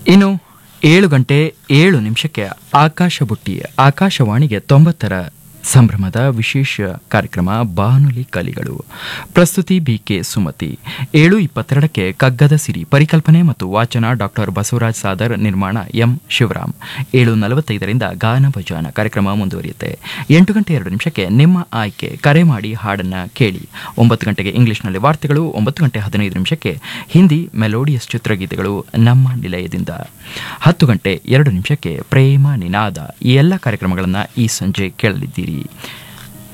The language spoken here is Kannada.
ಇನ್ನು ಏಳು ಗಂಟೆ ಏಳು ನಿಮಿಷಕ್ಕೆ ಆಕಾಶ ಬುಟ್ಟಿ ಆಕಾಶವಾಣಿಗೆ ತೊಂಬತ್ತರ ಸಂಭ್ರಮದ ವಿಶೇಷ ಕಾರ್ಯಕ್ರಮ ಬಾನುಲಿ ಕಲಿಗಳು ಪ್ರಸ್ತುತಿ ಬಿಕೆ ಸುಮತಿ ಏಳು ಇಪ್ಪತ್ತೆರಡಕ್ಕೆ ಕಗ್ಗದ ಸಿರಿ ಪರಿಕಲ್ಪನೆ ಮತ್ತು ವಾಚನ ಡಾಕ್ಟರ್ ಬಸವರಾಜ್ ಸಾದರ್ ನಿರ್ಮಾಣ ಎಂ ಶಿವರಾಮ್ ಏಳು ನಲವತ್ತೈದರಿಂದ ಗಾನ ಭಜಾನ ಕಾರ್ಯಕ್ರಮ ಮುಂದುವರಿಯುತ್ತೆ ಎಂಟು ಗಂಟೆ ಎರಡು ನಿಮಿಷಕ್ಕೆ ನಿಮ್ಮ ಆಯ್ಕೆ ಕರೆ ಮಾಡಿ ಹಾಡನ್ನ ಕೇಳಿ ಒಂಬತ್ತು ಗಂಟೆಗೆ ಇಂಗ್ಲಿಷ್ನಲ್ಲಿ ವಾರ್ತೆಗಳು ಒಂಬತ್ತು ಗಂಟೆ ಹದಿನೈದು ನಿಮಿಷಕ್ಕೆ ಹಿಂದಿ ಮೆಲೋಡಿಯಸ್ ಚಿತ್ರಗೀತೆಗಳು ನಮ್ಮ ನಿಲಯದಿಂದ ಹತ್ತು ಗಂಟೆ ಎರಡು ನಿಮಿಷಕ್ಕೆ ಪ್ರೇಮ ನಿನಾದ ಈ ಎಲ್ಲ ಕಾರ್ಯಕ್ರಮಗಳನ್ನು ಈ ಸಂಜೆ ಕೇಳಲಿದ್ದೀರಿ